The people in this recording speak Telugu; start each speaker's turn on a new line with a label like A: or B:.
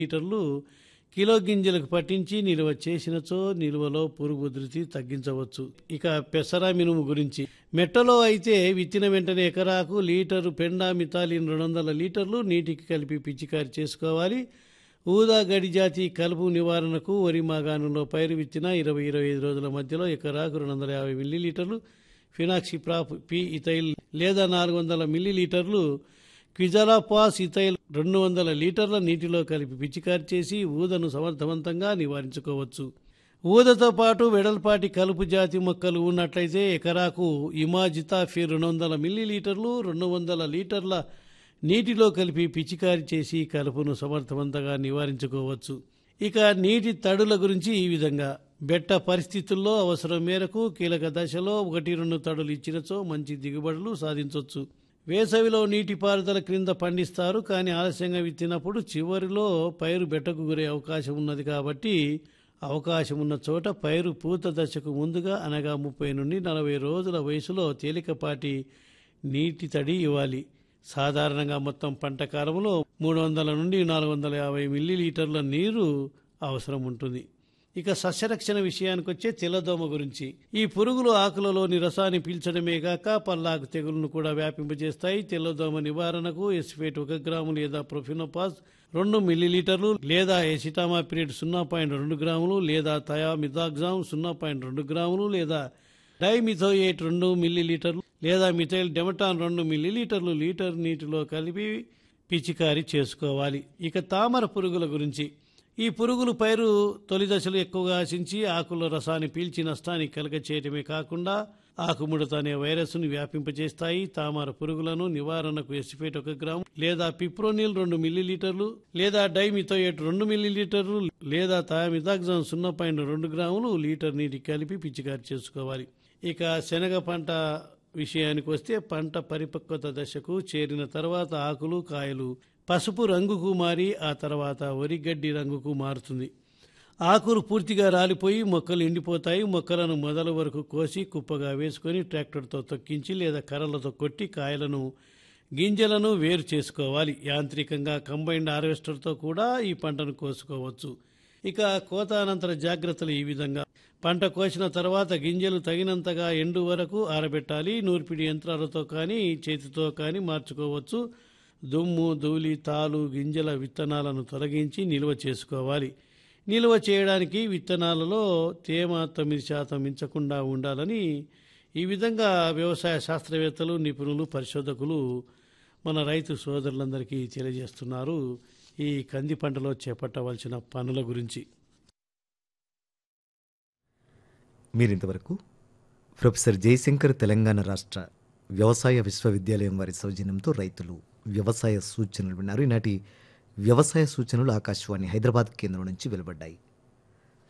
A: లీటర్లు కిలో గింజలకు పట్టించి నిల్వ చేసినచో నిల్వలో పురుగు ఉధృతి తగ్గించవచ్చు ఇక పెసర మినుము గురించి మెట్టలో అయితే విత్తిన వెంటనే ఎకరాకు లీటరు పెండా మితాలిన్ రెండు వందల లీటర్లు నీటికి కలిపి పిచికారి చేసుకోవాలి ఊదా గడి జాతి కలుపు నివారణకు వరి మాగాణంలో పైరు విత్తిన ఇరవై ఇరవై ఐదు రోజుల మధ్యలో ఎకరాకు రెండు వందల యాభై మిల్లీలీటర్లు ఫినాక్సిప్రాప్ పి ఇథైల్ లేదా నాలుగు వందల మిల్లీలీటర్లు క్విజలాపాస్ ఇథైల్ రెండు వందల లీటర్ల నీటిలో కలిపి పిచికారి చేసి ఊదను సమర్థవంతంగా నివారించుకోవచ్చు ఊదతో పాటు వెడల్పాటి కలుపు జాతి మొక్కలు ఉన్నట్లయితే ఎకరాకు ఇమాజితాఫీ రెండు వందల మిల్లీలీటర్లు రెండు వందల లీటర్ల నీటిలో కలిపి పిచికారి చేసి కలుపును సమర్థవంతంగా నివారించుకోవచ్చు ఇక నీటి తడుల గురించి ఈ విధంగా బెట్ట పరిస్థితుల్లో అవసరం మేరకు కీలక దశలో ఒకటి రెండు తడులు ఇచ్చినచో మంచి దిగుబడులు సాధించవచ్చు వేసవిలో నీటిపారుదల క్రింద పండిస్తారు కానీ ఆలస్యంగా విత్తినప్పుడు చివరిలో పైరు బెట్టకు గురే అవకాశం ఉన్నది కాబట్టి అవకాశం ఉన్న చోట పైరు పూత దశకు ముందుగా అనగా ముప్పై నుండి నలభై రోజుల వయసులో తేలికపాటి నీటి తడి ఇవ్వాలి సాధారణంగా మొత్తం పంట కాలంలో మూడు వందల నుండి నాలుగు వందల యాభై మిల్లీలీటర్ల నీరు అవసరం ఉంటుంది ఇక సస్యరక్షణ విషయానికి వచ్చే తెల్లదోమ గురించి ఈ పురుగులు ఆకులలోని రసాన్ని పీల్చడమే గాక పల్లాకు తెగులను కూడా వ్యాపింపజేస్తాయి తెల్లదోమ నివారణకు ఎస్ఫేట్ ఒక గ్రాము లేదా ప్రొఫినోపాస్ రెండు మిల్లీలీటర్లు లేదా ఎసిటామాపిరేట్ సున్నా పాయింట్ రెండు గ్రాములు లేదా థయామిథాగ్జామ్ సున్నా పాయింట్ రెండు గ్రాములు లేదా డైమిథోయేట్ రెండు మిల్లీలీటర్లు లేదా మిథైల్ డెమటాన్ రెండు మిల్లీలీటర్లు లీటర్ నీటిలో కలిపి పిచికారీ చేసుకోవాలి ఇక తామర పురుగుల గురించి ఈ పురుగులు పైరు తొలి దశలు ఎక్కువగా ఆశించి ఆకుల రసాన్ని పీల్చి నష్టాన్ని కలగ చేయటమే కాకుండా ఆకుముడత అనే వైరస్ను వ్యాపింపజేస్తాయి తామర పురుగులను నివారణకు ఎసిఫేట్ ఒక గ్రాము లేదా పిప్రోనిల్ రెండు మిల్లీలీటర్లు లేదా డైమిథోయేట్ రెండు మిల్లీలీటర్లు లేదా థామిథాగ్జామ్ సున్నా పాయింట్ రెండు గ్రాములు లీటర్ నీటికి కలిపి పిచికారి చేసుకోవాలి ఇక శనగ పంట విషయానికి వస్తే పంట పరిపక్వత దశకు చేరిన తర్వాత ఆకులు కాయలు పసుపు రంగుకు మారి ఆ తర్వాత వరిగడ్డి రంగుకు మారుతుంది ఆకులు పూర్తిగా రాలిపోయి మొక్కలు ఎండిపోతాయి మొక్కలను మొదల వరకు కోసి కుప్పగా వేసుకొని ట్రాక్టర్తో తొక్కించి లేదా కర్రలతో కొట్టి కాయలను గింజలను వేరు చేసుకోవాలి యాంత్రికంగా కంబైన్డ్ హార్వెస్టర్తో కూడా ఈ పంటను కోసుకోవచ్చు ఇక కోత అనంతర జాగ్రత్తలు ఈ విధంగా పంట కోసిన తర్వాత గింజలు తగినంతగా ఎండు వరకు ఆరబెట్టాలి నూర్పిడి యంత్రాలతో కానీ చేతితో కానీ మార్చుకోవచ్చు దుమ్ము ధూళి తాలు గింజల విత్తనాలను తొలగించి నిల్వ చేసుకోవాలి నిల్వ చేయడానికి విత్తనాలలో తేమ తొమ్మిది శాతం మించకుండా ఉండాలని ఈ విధంగా వ్యవసాయ శాస్త్రవేత్తలు నిపుణులు పరిశోధకులు మన రైతు సోదరులందరికీ తెలియజేస్తున్నారు ఈ కంది పంటలో చేపట్టవలసిన పనుల గురించి
B: మీరింతవరకు ప్రొఫెసర్ జయశంకర్ తెలంగాణ రాష్ట్ర వ్యవసాయ విశ్వవిద్యాలయం వారి సౌజన్యంతో రైతులు వ్యవసాయ సూచనలు విన్నారు ఈనాటి వ్యవసాయ సూచనలు ఆకాశవాణి హైదరాబాద్ కేంద్రం నుంచి వెలువడ్డాయి